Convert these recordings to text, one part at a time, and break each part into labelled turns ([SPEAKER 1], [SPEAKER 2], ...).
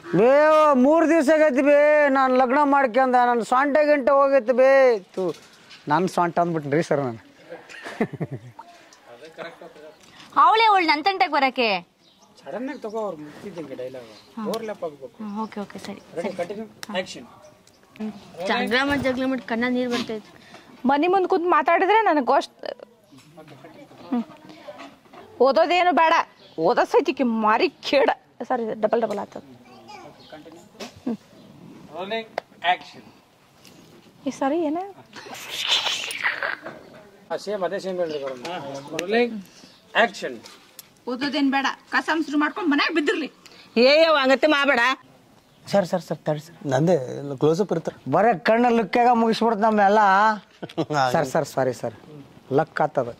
[SPEAKER 1] ಬೇ ಮೂರು ದಿವಸ ಆಗೈತಿ ಬೇ ನಾನು ಲಗ್ನ ಮಾಡ್ಕೊಂಡ ನನ್ನ ಸೊಂಟ ಗಂಟೆ ಹೋಗೈತಿ ಬೇ ತು ನನ್ನ ಸೊಂಟ ಅಂದ್ಬಿಟ್ರಿ ಸರ್ ನಾನು
[SPEAKER 2] ಅವಳೇ ಅವಳು ನನ್ನ ತಂಟೆಗೆ ಬರಕ್ಕೆ
[SPEAKER 3] ಸಡನ್ ಆಗಿ ತಗೋ ಅವ್ರು ಮುಗ್ತಿದ್ದಂಗೆ ಡೈಲಾಗ್ ಓವರ್ಲ್ಯಾಪ್ ಆಗ್ಬೇಕು
[SPEAKER 2] ಓಕೆ ಓಕೆ ಸರಿ
[SPEAKER 3] ರೆಡಿ ಕಂಟಿನ್ಯೂ ಆಕ್ಷನ್
[SPEAKER 2] ಜಗಳ ಮಾಡಿ ಜಗಳ ಮಾಡಿ ಕಣ್ಣ ನೀರು ಬರ್ತೈತೆ
[SPEAKER 4] ಮನೆ ಮುಂದೆ ಕೂತ್ ಮಾತಾಡಿದ್ರೆ ನನಗೆ ಅಷ್ಟು ಓದೋದೇನು ಬೇಡ ಓದೋ ಸೈತಿಕ್ಕೆ ಮಾರಿ ಕೇಡ ಸಾರಿ ಡಬಲ್ ಡಬಲ್ ಆಗ್ತದ
[SPEAKER 3] ರೋಲಿಂಗ್ ಆಕ್ಷನ್
[SPEAKER 4] ಈ ಸಾರಿ ಏನ
[SPEAKER 3] ಸೇಮ್ ಅದೇ ಸೇಮ್ ಹೇಳ್ರಿ ರೋಲಿಂಗ್ ಆಕ್ಷನ್
[SPEAKER 4] ಓದೋದೇನ್ ಬೇಡ ಕಸ ಶುರು ಮಾಡ್ಕೊಂಡು ಮನ್ಯಾಗ ಬಿದ್ದಿರ್ಲಿ
[SPEAKER 5] ಏ ಹಂಗತ್ತೆ ಮಾಡಬೇಡ
[SPEAKER 1] ಸರ್ ಸರ್ ಸರ್ ತಡಿ ಸರ್
[SPEAKER 6] ನಂದೇ ಕ್ಲೋಸಪ್ ಇರ್ತಾರೆ
[SPEAKER 1] ಬರೇ ಕಣ್ಣ ಲುಕ್ಕಾಗ ಮುಗಿಸ್ಬಿಡ್ತು ನಮ್ಮೆಲ್ಲ sir sir sorry sir luck ಆತದ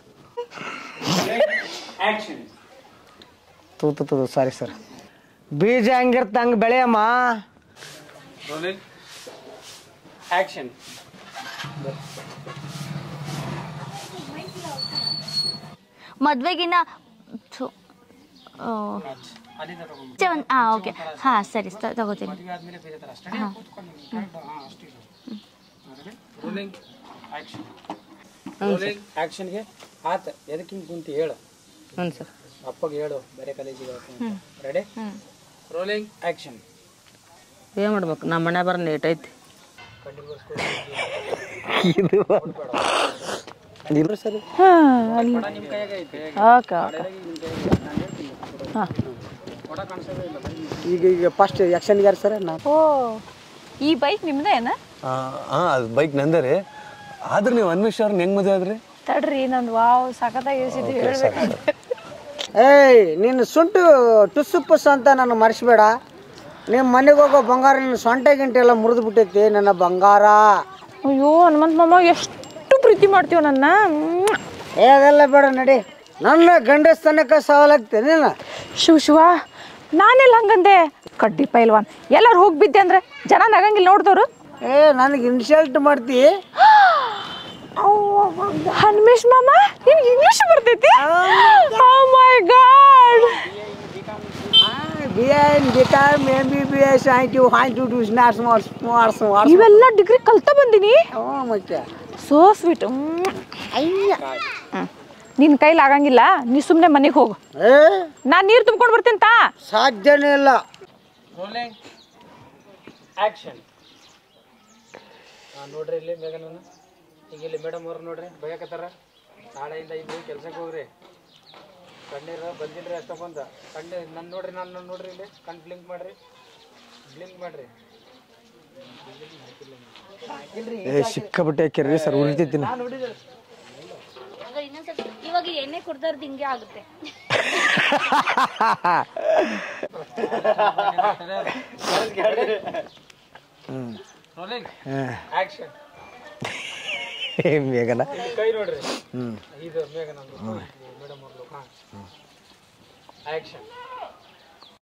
[SPEAKER 3] ಆಕ್ಷನ್
[SPEAKER 1] ತೂ ತು ತು ಸಾರಿ ಸರ್ ಬೀಜ ಹೆಂಗಿರ್ತ ಹಂಗೆ ಬೆಳೆಯಮ್ಮ
[SPEAKER 3] ರೋಲಿಂಗ್ ಆಕ್ಷನ್
[SPEAKER 2] ಮದ್ವೆಗಿನ್ನ ಥು, ಆ,
[SPEAKER 3] ಅಲ್ಲಿಂದ ತಗೊಂಡು
[SPEAKER 2] ಮುಂಚೆ ಒಂದ್ ಹಾ ಓಕೆ ಹಾ ಸರಿ ತ- ತಗೋತೀನಿ
[SPEAKER 3] ಮದುವೆ ಆದ್ಮೇಲೆ ಬೇರೆ ತರ ಸ್ಟಡಿ ಕೂತ್ಕೊಂಡು ಹಾಂ ಅಷ್ಟು ರೋಲಿಂಗ್ ಆಕ್ಷನ್ ರೋಲಿಂಗ್ ಆಕ್ಷನ್ಗೆ ಆತ ಎದಕ್ಕೆ ಹಿಂಗೆ ಕುಂತಿ ಹೇಳು
[SPEAKER 5] ಹ್ಞೂ ಸರ್
[SPEAKER 3] ಅಪ್ಪಗೆ ಹೇಳು ಬೇರೆ ಕಾಲೇಜಿಗೆ ರೆಡಿ ರೋಲಿಂಗ್ ಆಕ್ಷನ್
[SPEAKER 5] ಏನು ಮಾಡ್ಬೇಕು ನಮ್ಮ ಮನೆ ಬರ ಲೇಟ್ ಐತಿ
[SPEAKER 6] ಇಲ್ಲ ಸರಿ
[SPEAKER 3] ನಿಮ್ಮ ಕೈಯಾಗ ಐತೆ
[SPEAKER 4] ಓಕೆ ಓಕೆ
[SPEAKER 1] ಈಗ ಈಗ ಫಸ್ಟ್ ಆ್ಯಕ್ಷನ್ಗೆ ಯಾರು ಸರ್ ನಾ
[SPEAKER 4] ಓ ಈ ಬೈಕ್ ನಿಮ್ದೇನ
[SPEAKER 6] ಹಾಂ ಅದು ಬೈಕ್ ನಂದರೆ ಆದ್ರೆ ನೀವು ಅನ್ವೇಷ್ ಅವ್ರನ್ನ ಹೆಂಗ್ ಮದುವೆ ಆದ್ರಿ
[SPEAKER 4] ತಡ್ರಿ ನಂದು ವಾವ್ ಸಖತ್ತಾಗಿ ಇಳಿಸಿದ್ದು ಹೇಳ್ಬೇಕಂತ
[SPEAKER 1] ಏಯ್ ನಿನ್ನ ಸುಂಟು ಟುಸ್ಸು ಪುಸ್ ಅಂತ ನಾನು ಮರೆಸ್ಬೇಡ ನಿಮ್ಮ ಮನೆಗೆ ಹೋಗೋ ಬಂಗಾರ ನಿನ್ನ ಸೊಂಟ ಗಿಂಟೆ ಎಲ್ಲ ಮುರಿದು ಬಿಟ್ಟೈತಿ ನನ್ನ ಬಂಗಾರ
[SPEAKER 4] ಅಯ್ಯೋ ಹನುಮಂತ ಮಾಮ ಎಷ್ಟು ಪ್ರೀತಿ ಮಾಡ್ತೀವ ನನ್ನ ಮ್ಮ್.
[SPEAKER 1] ಏ ಅದೆಲ್ಲ ಬೇಡ ನಡಿ ನನ್ನ ಗಂಡಸ್ತನಕ್ಕೆ ಸವಾಲಾಗ್ತೇನೆ ನೀನು
[SPEAKER 4] ಶಿವ ಶಿವ ನಾನೆಲ್ಲ ಹಂಗಂದೆ ಕಡ್ಡಿ ಪೈಲ್ವಾನ್ ಎಲ್ಲಾರು ಹೋಗಿ ಬಿದ್ದೆ ಅಂದ್ರೆ ಜನ ನಗಂಗಿಲ್ಲ ನೋಡ್ದವ್ರು
[SPEAKER 1] ಏ ನನಗೆ ಇನ್ಸಲ್ಟ್ ಮಾಡ್ತಿ
[SPEAKER 4] ಹನುಮೇಶ್ ಮಾಮ ನಿನ್ಗೆ ಇಂಗ್ಲಿಷ್ ಬರ್ತೈತಿ my god
[SPEAKER 1] B N guitar ಮೇ ಬಿ ಬಿ ಎಸ್ ಆಯ್ತು ಆಯ್ತು ಟು ಸ್ನಾರ್ಸ್ ಮಾಡ್ಸ್ ಮಾಡ್ಸ್ ಮಾಡ್ಸ್
[SPEAKER 4] ಇವೆಲ್ಲ ಡಿಗ್ರಿ ಕಲ್ತಾ ಬಂದಿನಿ
[SPEAKER 1] ಹ್ಞೂ ಮತ್ತೆ
[SPEAKER 4] ಸೋ ಸ್ವೀಟ್ ನಿನ್ ಕೈಲಿ ಆಗಂಗಿಲ್ಲ ನೀ ಸುಮ್ಮನೆ ಮನೆಗೆ ಹೋಗು
[SPEAKER 1] ಏ
[SPEAKER 4] ನಾನ್ ನೀರು ತುಂಬ್ಕೊಂಡು ಬರ್ತೀನಿ ತಾ
[SPEAKER 1] ಸಾಧ್ಯನೇ ಇಲ್ಲ
[SPEAKER 3] ರೋಲಿಂಗ್ ಆಕ್ಷನ್ ಹಾಂ ನೋಡ್ರಿ ಇಲ್ಲಿ ಮೇಘನನ್ನ ಈಗ ಇಲ್ಲಿ ಮೇಡಮ್ ಅವ್ರು ನೋಡ್ರಿ ಬಯಕತ್ತಾರ ನಾಳೆಯಿಂದ ಇಬ್ರು ಕೆಲ್ಸಕ್ಕೆ ಹೋಗ್ರಿ ಕಣ್ಣೀರು ಬಂದಿಲ್ರಿ ಅಷ್ಟ ಬಂದ ಕಣ್ಣು ನನ್ನ ನೋಡ್ರಿ ನಾನು ನೋಡ್ರಿ ಇಲ್ಲಿ ಕಣ್ ಬ್ಲಿಂಕ್ ಮಾಡ್ರಿ ಬ್ಲಿಂಕ್ ಮಾಡ್ರಿ
[SPEAKER 1] ಏ ಸಿಕ್ಕಾಬಿಟ್ಟೆ ಹಾಕಿರ್ರಿ ಸರ್ ಉಳಿತಿದ್ದೀನಿ
[SPEAKER 2] ಇವಾಗ ಎಣ್ಣೆ ಕುಡ್ದಾರ್ದು ಹಿಂಗೆ ಆಗುತ್ತೆ
[SPEAKER 3] ರೋಲಿಂಗ್ ಆಕ್ಷನ್
[SPEAKER 1] ಮೇಘನ
[SPEAKER 3] ಕೈ ನೋಡ್ರಿ ಇದು ಮೇಘನ ಮೇಡಮ್ ಅವ್ರದ್ದು ಹಾಂ ಆಕ್ಷನ್